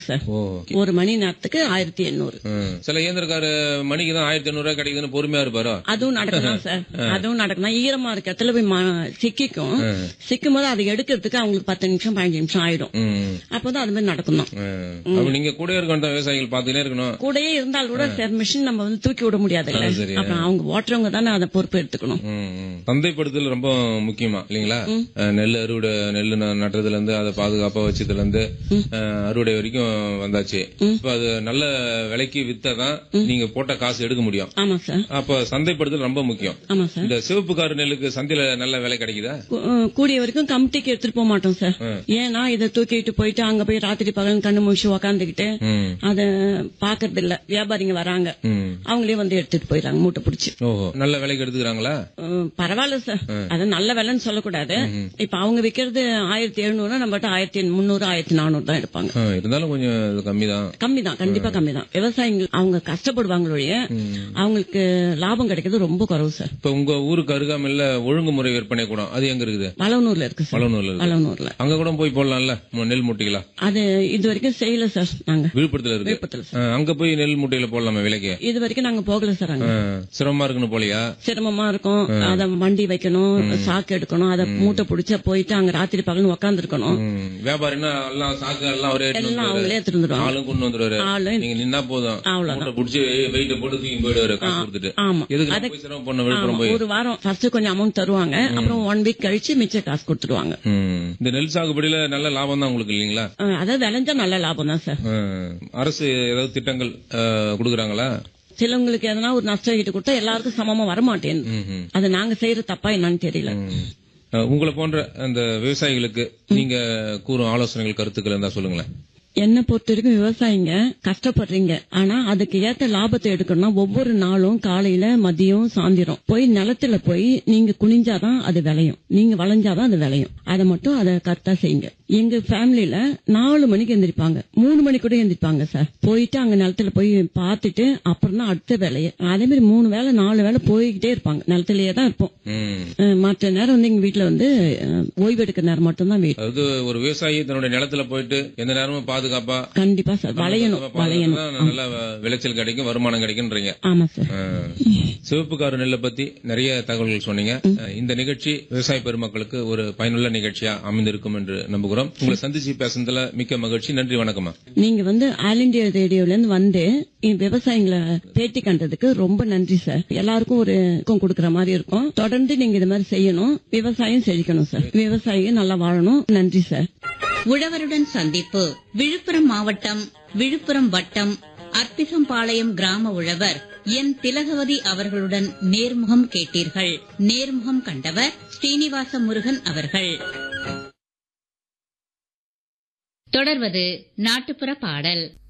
Sir ஓ ஒரு மணி நேரத்துக்கு ஆயிரத்தி எண்ணூறு ம். சில இயந்திரக்காரு மணிக்கு தான் ஆயிரத்தி ஐநூறு ரூபாய் கிடைக்குதுன்னு பொறுமையா இருப்பாரோ அதுவும் நடக்கலாம் சார் அதுவும் நடக்கலாம் ஈரமா இருக்க இடத்துல போய் ம- சிக்கிக்கும் சிக்கும் போது அதை எடுக்கிறதுக்கு அவங்களுக்கு பத்து நிமிஷம் பதினஞ்சு நிமிஷம் ஆயிடும் ம். அப்போதான் அது மாதிரி நடக்கும் தான் ம். அப்ப நீங்க கூட இருக்க வேண்டாம் விவசாயிகள் பாத்துக்கிட்டே இருக்கணும் கூடயே இருந்தால் கூட சார் மிஷின் நம்ம வந்து தூக்கி விட முடியாதுல்ல அது சரி. அப்புறம் அவங்க ஓட்டுறவங்க தானே அதை பொறுப்பு எடுத்துக்கணும் ம், ம். சந்தைப்படுத்தல் ரொம்ப முக்கியமா இல்லீங்களா அஹ், நெல் அறுவடை நெல் ந- நட்டுறதுல இருந்து அதை பாதுகாப்பா வச்சதுல இருந்து அஹ், அறுவடை வரைக்கும் வந்தாச்சு இப்ப அது நல்ல விலைக்கு வித்தாதான் நீங்க போட்ட காசு எடுக்க முடியும் ஆமா சார் அப்ப சந்தைப்படுத்தல் ரொம்ப முக்கியம் ஆமா சார் இந்த சிவப்பு காரு நெல்லுக்கு சந்தையில நல்ல விலை கிடைக்குதா கூ- அஹ் கூடிய வரைக்கும் கமிட்டிக்கு எடுத்துட்டு போக மாட்டோம் சார் ஏன்னா இதை தூக்கிட்டு போயிட்டு அங்க போய் ராத்திரி பகல் கண்ணு முடிச்சு உக்காந்துக்கிட்டு ம். அத பாக்குறது இல்ல வியாபாரிங்க வராங்க ம். அவங்களே வந்து எடுத்துட்டு போயிடறாங்க மூட்டை பிடிச்சி ஓஹோ நல்ல விலைக்கு எடுத்துக்கிறாங்களா அஹ் பரவாயில்ல சார் அது நல்ல விலைன்னு சொல்லக்கூடாது இப்ப அவங்க விக்கிறது ஆயிரத்தி எழுநூறு நம்மகிட்ட ஆயிரத்தி முந்நூறு ஆயிரத்தி நானூறு தான் எடுப்பாங்க ஆ, இருந்தாலும் கொஞ்சம் இது கம்மிதான் கம்மி தான் கண்டிப்பா கம்மி தான் விவசாயிகள் அவங்க கஷ்டப்படுவாங்களொழிய அவங்களுக்கு லாபம் கிடைக்கிறது ரொம்ப குறைவு சார் இப்ப உங்க ஊருக்கு அருகாமையில ஒழுங்குமுறை விற்பனை கூட அது எங்க இருக்குது வளவனூர்ல இருக்கு சார் பழனூர்ல இருக்கு வளவனூர்ல அங்க கூட போய் போடலாம்ல மு- நெல் மூட்டைகளா அது இது வரைக்கும் செய்யல சார் நாங்க விழுப்புரத்துல இருக்கு விழுப்புரத்துல சார் ஆ, அங்க போய் நெல் மூட்டையில போடலாமா விலைக்கு இது வரைக்கும் நாங்க போகல சார் அங்க ஆ, சிரமமா இருக்குன்னு போலியா சிரமமா இருக்கும் அத வண்டி வைக்கணும் சாக்கு எடுக்கணும் அத மூட்டை பிடிச்ச போயிட்டு அங்க ராத்திரி பகல் உட்கார்ந்து இருக்கணும் ம், வியாபாரின்னா எல்லாம் சாக்கு எல்லாம் அவரே எடுத்துட்டு எல்லாம் வந்துருவாரு. அவங்களே எடுத்துட்டு வந்துருவாங்க ஆளும் கொண்டு வந்துருவாரு ஆளு நீங்க நின்னா போதும் அவ்வளவுதான். மூட்டை புடிச்சு வெயிட்ட போட்டு தூக்கி போயிடுவாரு காசு கொடுத்துட்டு ஆமா எதுக்கு அது- நான் போய் சிரமம் பண்ண விழுப்புரம் ஆமா, போய் ஒரு வாரம் ஃபர்ஸ்ட் கொஞ்சம் அமௌண்ட் தருவாங்க அப்புறம் ஒன் வீக் கழிச்சு மிச்ச காசு கொடுத்துருவாங்க ம். இந்த நெல் சாகுபடியில நல்ல லாபம் தான் உங்களுக்கு இல்லீங்களா அஹ் அதாவது விளைஞ்சா நல்ல லாபம் தான் சார் ஆ, அரசு ஏதாவது திட்டங்கள் ஆ, கொடுக்குறாங்களா சிலவங்களுக்கு எதனா ஒரு நஷ்டம் ஈட்டு கொடுத்தா எல்லாருக்கும் சமமா வர மாட்டேன்னு ம், ம். அது நாங்க செய்யற தப்பா என்னன்னு தெரியல ம். அஹ், உங்களை போன்ற அந்த விவசாயிகளுக்கு நீங்க கூறும் ஆலோசனைகள் கருத்துக்கள் இருந்தா சொல்லுங்களேன் என்ன பொறுத்த வரைக்கும் விவசாயிங்க கஷ்டப்படுறீங்க ஆனா அதுக்கு ஏத்த லாபத்தை எடுக்கணும்னா ஒவ்வொரு நாளும் காலையில மதியம் சாயந்திரம் போய் நிலத்துல போய் நீங்க குனிஞ்சாதான் அது விளையும் நீங்க வளைஞ்சாதான் அது விளையும் அதை மட்டும் அதை கரெக்டா செய்யுங்க எங்க ஃபேமிலில நாலு மணிக்கு எந்திரிப்பாங்க மூணு மணி கூட எந்திரிப்பாங்க சார் போயிட்டு அங்க நிலத்துல போய் பார்த்துட்டு அப்புறம் தான் அடுத்த வேலையை அதே மாதிரி மூணு வேலை நாலு வேலை போய்கிட்டே இருப்பாங்க நிலத்திலேயே தான் இருப்போம் ம். அஹ் மற்ற நேரம் வந்து எங்க வீட்டுல வந்து அஹ், ஓய்வு எடுக்கிற நேரம் மட்டும்தான் வீட்டு அதாவது ஒரு விவசாயி தன்னுடைய நிலத்துல போயிட்டு எந்த நேரமும் பாதுகாப்பா கண்டிப்பா சார் வளையணும் வளையணும் பாதுகாத்தா நல்ல விளைச்சல் கிடைக்கும் வருமானம் கிடைக்கும்ன்றீங்க ஆமா சார் அஹ், சிவப்பு காரு நெல்லை பத்தி நிறைய தகவல்கள் சொன்னீங்க அஹ், இந்த நிகழ்ச்சி விவசாய பெருமக்களுக்கு ஒரு பயனுள்ள நிகழ்ச்சியா அமைந்திருக்கும் என்று நம்புகிறோம் உங்களை சந்திச்சு பேசுனதுல மிக்க மகிழ்ச்சி நன்றி வணக்கம்மா நீங்க வந்து ஆல் இண்டியா ரேடியோல இருந்து வந்து இந்த விவசாயிகளை பேட்டி கண்டதுக்கு ரொம்ப நன்றி சார் எல்லாருக்கும் ஒரு ஊக்கம் கொடுக்கற மாதிரி இருக்கும் தொடர்ந்து நீங்க இது மாதிரி செய்யணும் விவசாயம் செழிக்கணும் சார் விவசாயிகள் நல்லா வாழணும் நன்றி சார் உழவருடன் சந்திப்பு விழுப்புரம் மாவட்டம் விழுப்புரம் வட்டம் அர்ப்பிசம்பாளையம் கிராம உழவர் என் திலகவதி அவர்களுடன் நேர்முகம் கேட்டீர்கள் நேர்முகம் கண்டவர் ஸ்ரீனிவாச முருகன் அவர்கள் தொடர்வது நாட்டுப்புற பாடல்